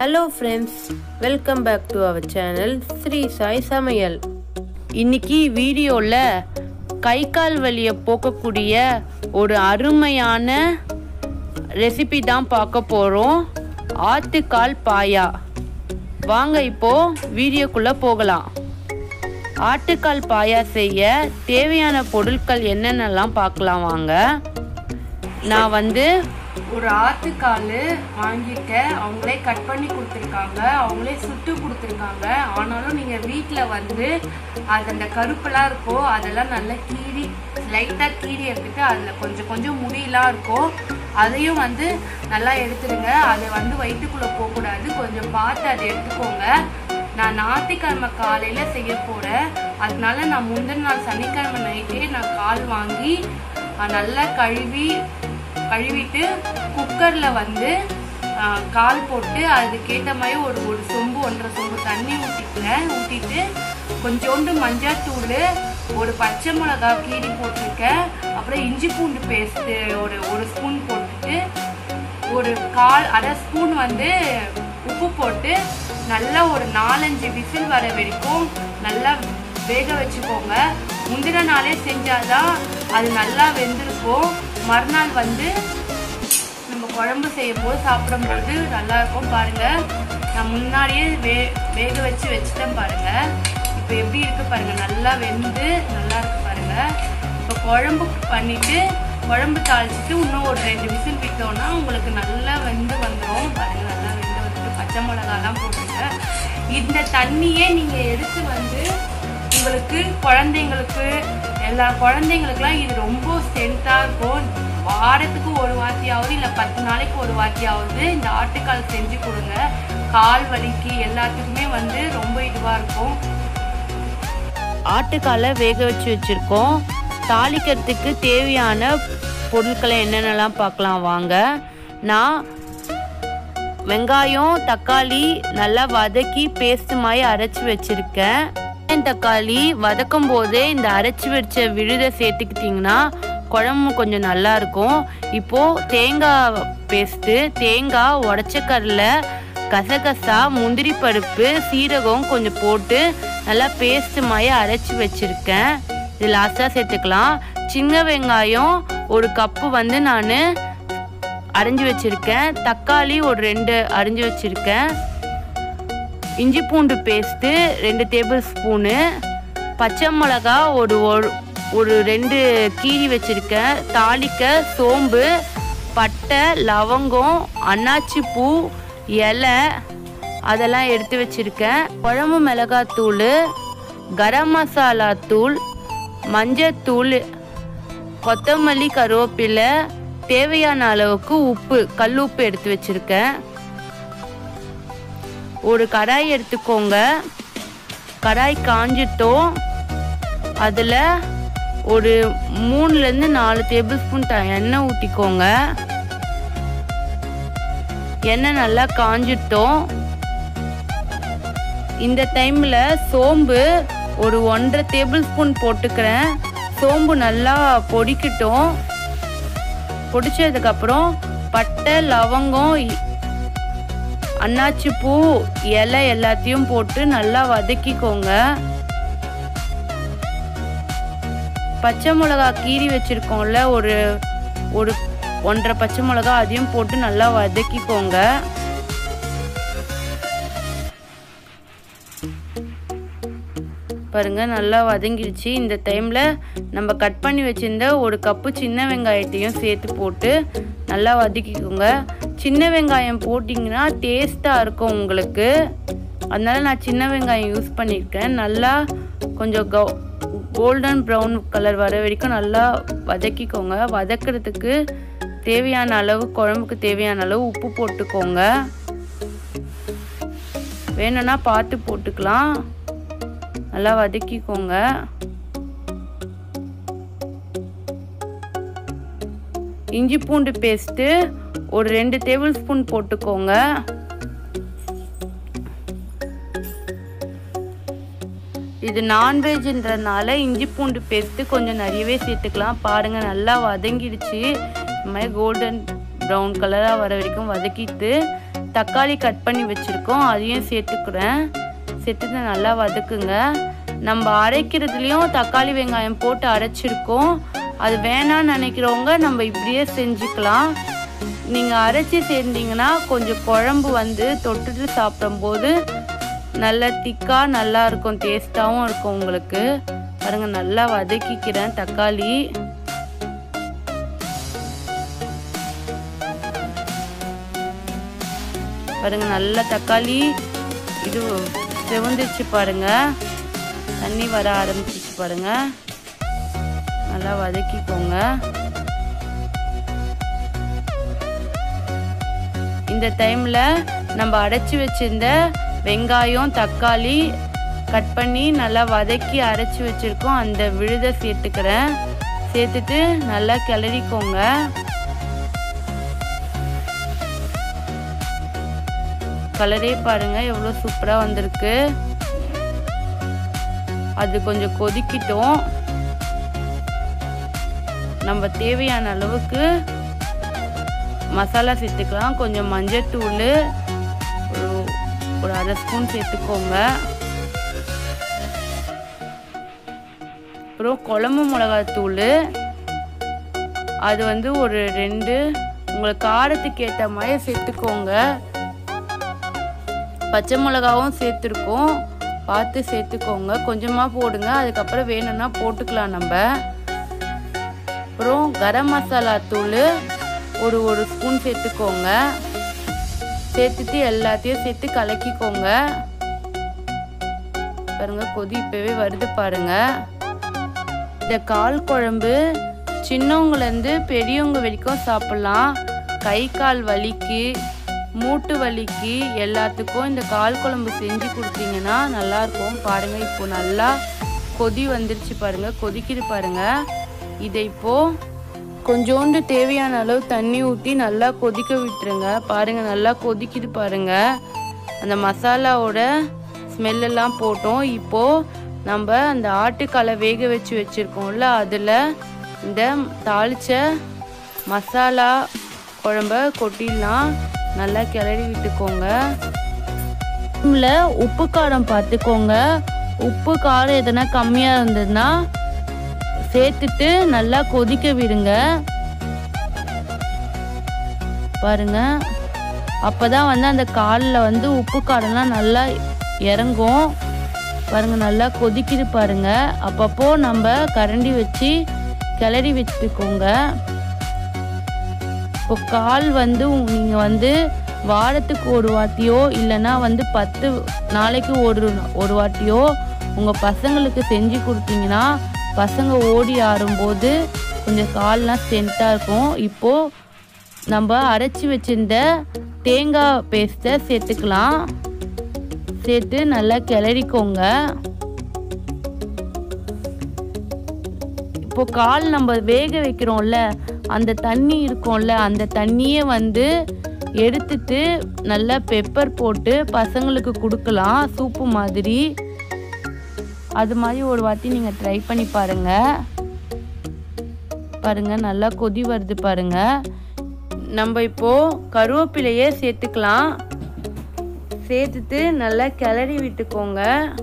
hello friends welcome back to our channel Sri Sai Samayal இன்னைக்கு வீடியோவில் கை கால் வலியை போக்கக்கூடிய ஒரு அருமையான ரெசிபி தான் பார்க்க போகிறோம் ஆட்டுக்கால் பாயா வாங்க இப்போ வீடியோக்குள்ளே போகலாம் ஆட்டுக்கால் பாயா செய்ய தேவையான பொருட்கள் என்னென்னலாம் பார்க்கலாம் வாங்க நான் வந்து ஒரு ஆட்டுக்கால் வாங்கியிருக்கேன் அவங்களே கட் பண்ணி கொடுத்துருக்காங்க அவங்களே சுட்டு கொடுத்துருக்காங்க ஆனாலும் நீங்கள் வீட்டில் வந்து அது அந்த கருப்பெல்லாம் இருக்கும் அதெல்லாம் நல்லா கீறி லைட்டாக கீறி எடுத்துட்டு அதில் கொஞ்சம் கொஞ்சம் முடியெல்லாம் இருக்கும் அதையும் வந்து நல்லா எடுத்துடுங்க அதை வந்து வயிற்றுக்குள்ளே போகக்கூடாது கொஞ்சம் பார்த்து அதை எடுத்துக்கோங்க நான் ஞாயிற்றுக்கிழமை காலையில் செய்ய போகிறேன் அதனால நான் முந்தின நாள் சனிக்கிழமை நைட்டே நான் கால் வாங்கி நல்லா கழுவி கழுவிட்டு குக்கரில் வந்து கால் போட்டு அதுக்கேற்ற மாதிரி ஒரு ஒரு சொம்பு ஒன்றரை சொம்பு தண்ணி ஊற்றிக்கிறேன் ஊற்றிட்டு கொஞ்சோண்டு மஞ்சள் ஒரு பச்சை மிளகா கீரி போட்டிருக்கேன் அப்புறம் இஞ்சி பூண்டு பேஸ்ட்டு ஒரு ஒரு ஸ்பூன் போட்டுட்டு ஒரு கால் அரை ஸ்பூன் வந்து உப்பு போட்டு நல்லா ஒரு நாலஞ்சு விசில் வர வரைக்கும் நல்லா வேக வச்சுக்கோங்க முந்தின நாளே செஞ்சாதான் அது நல்லா வெந்திருக்கும் மறுநாள் வந்து நம்ம குழம்பு செய்யும் போது சாப்பிடும்போது நல்லா இருக்கும் பாருங்க நான் முன்னாடியே வே வேக வச்சு வச்சுட்டேன் பாருங்க இப்போ எப்படி இருக்கு பாருங்க நல்லா வெந்து நல்லா இருக்கு பாருங்க இப்போ குழம்பு பண்ணிட்டு குழம்பு தாளிச்சிட்டு இன்னும் ஒரு ரெண்டு விசில் விட்டோம்னா உங்களுக்கு நல்லா வெந்து வந்துடும் பாருங்க நல்லா வெந்து வந்துட்டு பச்சை மிளகாலாம் போட்டுங்க இந்த தண்ணியே நீங்கள் எடுத்து வந்து உங்களுக்கு குழந்தைங்களுக்கு எல்லா குழந்தைங்களுக்குலாம் இது ரொம்ப ஸ்ட்ரென்த்தாக இருக்கும் வாரத்துக்கு ஒரு வாத்தியாவது இல்லை பத்து நாளைக்கு ஒரு வாத்தியாவது இந்த ஆட்டுக்கால் செஞ்சு கொடுங்க கால் வலிக்கு எல்லாத்துக்குமே வந்து ரொம்ப இதுவாக இருக்கும் ஆட்டுக்காலை வேக வச்சு வச்சுருக்கோம் தாளிக்கிறதுக்கு தேவையான பொருட்களை என்னென்னலாம் பார்க்கலாம் வாங்க நான் வெங்காயம் தக்காளி நல்லா வதக்கி பேஸ்ட் மாதிரி அரைச்சி வச்சுருக்கேன் தக்காளி வதக்கும் போதே இந்த அரைச்சி வச்ச விழுதை சேர்த்துக்கிட்டிங்கன்னா குழம்பு கொஞ்சம் நல்லா இருக்கும் இப்போது தேங்காய் பேஸ்ட்டு தேங்காய் உடச்சக்கடலை கசகசா முந்திரி பருப்பு சீரகம் கொஞ்சம் போட்டு நல்லா பேஸ்ட் மாதிரி அரைச்சி வச்சுருக்கேன் இது லாஸ்ட்டாக சேர்த்துக்கலாம் சின்ன வெங்காயம் ஒரு கப்பு வந்து நான் அரைஞ்சி வச்சுருக்கேன் தக்காளி ஒரு ரெண்டு அரிஞ்சு வச்சுருக்கேன் இஞ்சி பூண்டு பேஸ்ட்டு ரெண்டு டேபிள் ஸ்பூனு பச்சை மிளகா ஒரு ஒரு ரெண்டு கீரி வச்சுருக்கேன் தாளிக்க சோம்பு பட்டை லவங்கம் அன்னாச்சி பூ இலை அதெல்லாம் எடுத்து வச்சுருக்கேன் குழம்பு மிளகாத்தூள் கரம் மசாலா தூள் மஞ்சத்தூள் கொத்தமல்லி கருவேப்பிலை தேவையான அளவுக்கு உப்பு கல் உப்பு எடுத்து வச்சுருக்கேன் ஒரு கடாய் எடுத்துக்கோங்க கடாய் காஞ்சிட்டோம் அதில் ஒரு மூணுலேருந்து நாலு டேபிள் ஸ்பூன் த எண்ணெய் ஊற்றிக்கோங்க எண்ணெய் நல்லா காஞ்சிட்டோம் இந்த டைமில் சோம்பு ஒரு ஒன்றரை டேபிள் ஸ்பூன் போட்டுக்கிறேன் சோம்பு நல்லா பொடிக்கட்டும் பொடிச்சதுக்கப்புறம் பட்டை லவங்கம் அன்னாச்சி பூ இலை எல்லாத்தையும் போட்டு நல்லா வதக்கிக்கோங்க பச்சை மிளகா கீறி வச்சுருக்கோம்ல ஒரு ஒரு ஒன்றரை பச்சை மிளகா அதையும் போட்டு நல்லா வதக்கிக்கோங்க பாருங்க நல்லா வதங்கிடுச்சு இந்த டைமில் நம்ம கட் பண்ணி வச்சுருந்த ஒரு கப்பு சின்ன வெங்காயத்தையும் சேர்த்து போட்டு நல்லா வதக்கிக்கோங்க சின்ன வெங்காயம் போட்டிங்கன்னா டேஸ்ட்டாக இருக்கும் உங்களுக்கு அதனால் நான் சின்ன வெங்காயம் யூஸ் பண்ணியிருக்கேன் நல்லா கொஞ்சம் கோ கோல்டன் ப்ரௌன் கலர் வர வரைக்கும் நல்லா வதக்கிக்கோங்க வதக்கிறதுக்கு தேவையான அளவு குழம்புக்கு தேவையான அளவு உப்பு போட்டுக்கோங்க வேணும்னா பார்த்து போட்டுக்கலாம் நல்லா வதக்கிக்கோங்க இஞ்சி பூண்டு பேஸ்ட்டு ஒரு ரெண்டு டேபிள் ஸ்பூன் போட்டுக்கோங்க இது நான்வெஜ்ன்றனால இஞ்சி பூண்டு பேஸ்ட்டு கொஞ்சம் நிறையவே சேர்த்துக்கலாம் பாருங்கள் நல்லா வதங்கிடுச்சு இந்த மாதிரி கோல்டன் ப்ரௌன் கலராக வர வரைக்கும் வதக்கிட்டு தக்காளி கட் பண்ணி வச்சுருக்கோம் அதையும் சேர்த்துக்கிறேன் சேர்த்துட்டு நல்லா வதக்குங்க நம்ம அரைக்கிறதுலையும் தக்காளி வெங்காயம் போட்டு அரைச்சிருக்கோம் அது வேணான்னு நினைக்கிறவங்க நம்ம இப்படியே செஞ்சுக்கலாம் நீங்கள் அரைச்சி சேர்ந்தீங்கன்னா கொஞ்சம் குழம்பு வந்து தொட்டுட்டு சாப்பிடும்போது நல்லா திக்காக நல்லா இருக்கும் டேஸ்ட்டாகவும் இருக்கும் உங்களுக்கு பாருங்க நல்லா வதக்கிக்கிறேன் தக்காளி பாருங்க நல்லா தக்காளி இது செவந்துச்சு பாருங்க தண்ணி வர ஆரம்பிச்சிச்சு பாருங்க நல்லா வதக்கிக்கோங்க இந்த டைம்ல நம்ம அடைச்சி வச்சிருந்த வெங்காயம் தக்காளி கட் பண்ணி நல்லா வதக்கி அரைச்சி வச்சிருக்கோம் அந்த விழுதை சேர்த்துக்கிறேன் சேர்த்துட்டு நல்லா கிளறிக்கோங்க கலரே பாருங்க எவ்வளோ சூப்பராக வந்திருக்கு அது கொஞ்சம் கொதிக்கிட்டோம் நம்ம தேவையான அளவுக்கு மசாலா சேர்த்துக்கலாம் கொஞ்சம் மஞ்சத்தூள் ஒரு ஒரு அரை ஸ்பூன் சேர்த்துக்கோங்க அப்புறம் குழம்பு மிளகாத்தூள் அது வந்து ஒரு ரெண்டு உங்களுக்கு காரத்துக்கு ஏற்ற மாதிரி சேர்த்துக்கோங்க பச்சை மிளகாவும் சேர்த்துருக்கோம் பார்த்து சேர்த்துக்கோங்க கொஞ்சமாக போடுங்க அதுக்கப்புறம் வேணும்னா போட்டுக்கலாம் நம்ம அப்புறம் கரம் மசாலா தூள் ஒரு ஒரு ஸ்பூன் சேர்த்துக்கோங்க சேர்த்துட்டு எல்லாத்தையும் சேர்த்து கலக்கிக்கோங்க பாருங்க கொதி இப்பவே வருது பாருங்க இந்த கால் குழம்பு சின்னவங்கலேருந்து பெரியவங்க வரைக்கும் சாப்பிட்லாம் கை கால் வலிக்கு மூட்டு வலிக்கு எல்லாத்துக்கும் இந்த கால் குழம்பு செஞ்சு கொடுத்தீங்கன்னா நல்லாயிருக்கும் பாருங்க இப்போ நல்லா கொதி வந்துருச்சு பாருங்க கொதிக்குது பாருங்க இதை இப்போ கொஞ்சோண்டு தேவையான அளவு தண்ணி ஊற்றி நல்லா கொதிக்க விட்டுருங்க பாருங்க நல்லா கொதிக்குது பாருங்க அந்த மசாலாவோட ஸ்மெல்லெல்லாம் போட்டோம் இப்போ நம்ம அந்த ஆட்டுக்காலை வேக வச்சு வச்சுருக்கோம்ல அதில் இந்த தாளிச்ச மசாலா குழம்ப கொட்டிடலாம் நல்லா கிளறி விட்டுக்கோங்க உப்பு காரம் பார்த்துக்கோங்க உப்பு காரம் எதனா கம்மியாக இருந்ததுன்னா சேர்த்துட்டு நல்லா கொதிக்க விடுங்க பாருங்க அப்பதான் வந்து அந்த காலில் வந்து உப்பு காரம்லாம் நல்லா இறங்கும் பாருங்க நல்லா கொதிக்குது பாருங்க அப்பப்போ நம்ம கரண்டி வச்சு கிளறி வச்சுக்கோங்க இப்போ கால் வந்து நீங்கள் வந்து வாரத்துக்கு ஒரு வாட்டியோ இல்லைன்னா வந்து பத்து நாளைக்கு ஒரு ஒரு வாட்டியோ உங்கள் பசங்களுக்கு செஞ்சு கொடுத்தீங்கன்னா பசங்க ஓடி ஆடும்போது கொஞ்சம் கால்லாம் ஸ்ட்ரென்த்தாக இருக்கும் இப்போது நம்ம அரைச்சி வச்சிருந்த தேங்காய் பேஸ்ட்டை சேர்த்துக்கலாம் சேர்த்து நல்லா கிளறிக்கோங்க இப்போ கால் நம்ம வேக வைக்கிறோம்ல அந்த தண்ணி இருக்கும்ல அந்த தண்ணியை வந்து எடுத்துட்டு நல்லா பெப்பர் போட்டு பசங்களுக்கு கொடுக்கலாம் சூப்பு மாதிரி அது மாதிரி ஒரு வாட்டி நீங்கள் ட்ரை பண்ணி பாருங்க பாருங்க நல்லா கொதி வருது பாருங்க நம்ம இப்போ கருவேப்பிலையே சேர்த்துக்கலாம் சேர்த்துட்டு நல்லா கிளறி விட்டுக்கோங்க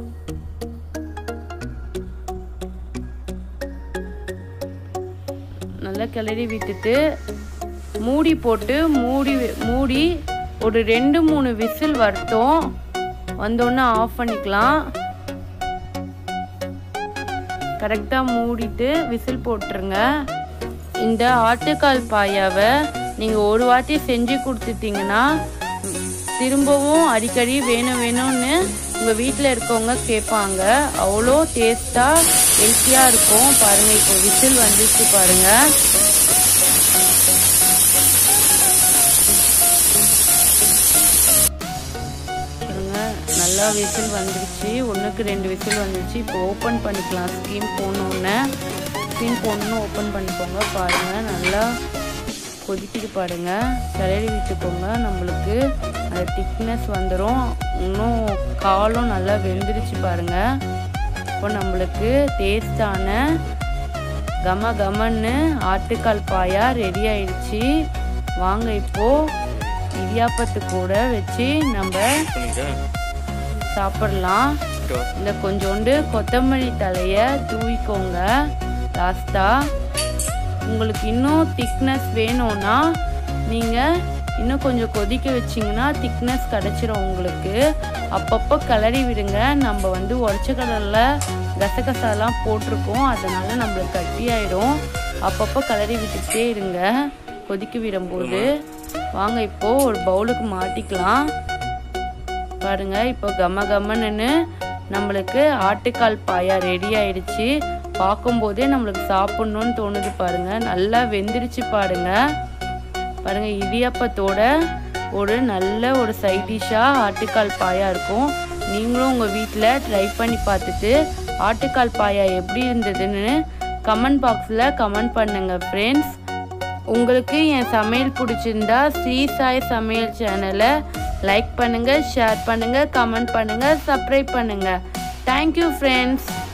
நல்லா கிளறி விட்டுட்டு மூடி போட்டு மூடி மூடி ஒரு ரெண்டு மூணு விசில் வரட்டும் வந்தோடனே ஆஃப் பண்ணிக்கலாம் கரெக்டாக மூடிட்டு விசில் போட்டுருங்க இந்த ஆட்டுக்கால் பாயாவை நீங்கள் ஒரு வாட்டி செஞ்சு கொடுத்துட்டீங்கன்னா திரும்பவும் அடிக்கடி வேணும் வேணும்னு உங்கள் வீட்டில் இருக்கவங்க கேட்பாங்க அவ்வளோ டேஸ்ட்டாக ஹெல்த்தியாக இருக்கும் பாருங்கள் இப்போ விசில் வந்துச்சு பாருங்கள் நல்லா விசில் வந்துருச்சு ஒன்றுக்கு ரெண்டு விசில் வந்துருச்சு இப்போ ஓப்பன் பண்ணிக்கலாம் ஸ்டீம் போடணுன்னு ஸ்டீம் போடணுன்னு ஓப்பன் பண்ணிக்கோங்க பாருங்கள் நல்லா கொதிக்குது பாருங்க கிளறி விட்டுக்கோங்க நம்மளுக்கு அந்த திக்னஸ் வந்துடும் இன்னும் காலும் நல்லா வெந்துருச்சு பாருங்க இப்போ நம்மளுக்கு டேஸ்டான கம கமன்னு ஆட்டுக்கால் பாயா ரெடி ஆயிடுச்சு வாங்க இப்போ இடியாப்பத்து கூட வச்சு நம்ம சாப்பிடலாம் இந்த கொஞ்சோண்டு கொத்தமல்லி தலையை தூவிக்கோங்க லாஸ்ட்டாக உங்களுக்கு இன்னும் திக்னஸ் வேணும்னா நீங்கள் இன்னும் கொஞ்சம் கொதிக்க வச்சிங்கன்னா திக்னஸ் கிடச்சிரும் உங்களுக்கு அப்பப்போ கிளறி விடுங்க நம்ம வந்து உடச்ச கடலில் கசகசாலாம் போட்டிருக்கோம் அதனால் நம்மளுக்கு கட்டி ஆயிடும் அப்பப்போ கிளறி விட்டுக்கிட்டே இருங்க கொதிக்க விடும்போது வாங்க இப்போது ஒரு பவுலுக்கு மாட்டிக்கலாம் பாருங்க இப்போ கம கமன்னு நம்மளுக்கு ஆட்டுக்கால் பாயா ரெடி ஆயிடுச்சு பார்க்கும்போதே நம்மளுக்கு சாப்பிட்ணுன்னு தோணுது பாருங்க நல்லா வெந்துருச்சு பாருங்க பாருங்க இடியாப்பத்தோட ஒரு நல்ல ஒரு சைட் டிஷ்ஷாக ஆட்டுக்கால் பாயா இருக்கும் நீங்களும் உங்கள் வீட்டில் ட்ரை பண்ணி பார்த்துட்டு ஆட்டுக்கால் பாயா எப்படி இருந்ததுன்னு கமெண்ட் பாக்ஸில் கமெண்ட் பண்ணுங்க ஃப்ரெண்ட்ஸ் உங்களுக்கு என் சமையல் பிடிச்சிருந்தா ஸ்ரீ சாய் சமையல் சேனலை லைக் பண்ணுங்கள் ஷேர் பண்ணுங்கள் கமெண்ட் பண்ணுங்கள் சப்ஸ்கிரைப் பண்ணுங்கள் தேங்க்யூ ஃப்ரெண்ட்ஸ்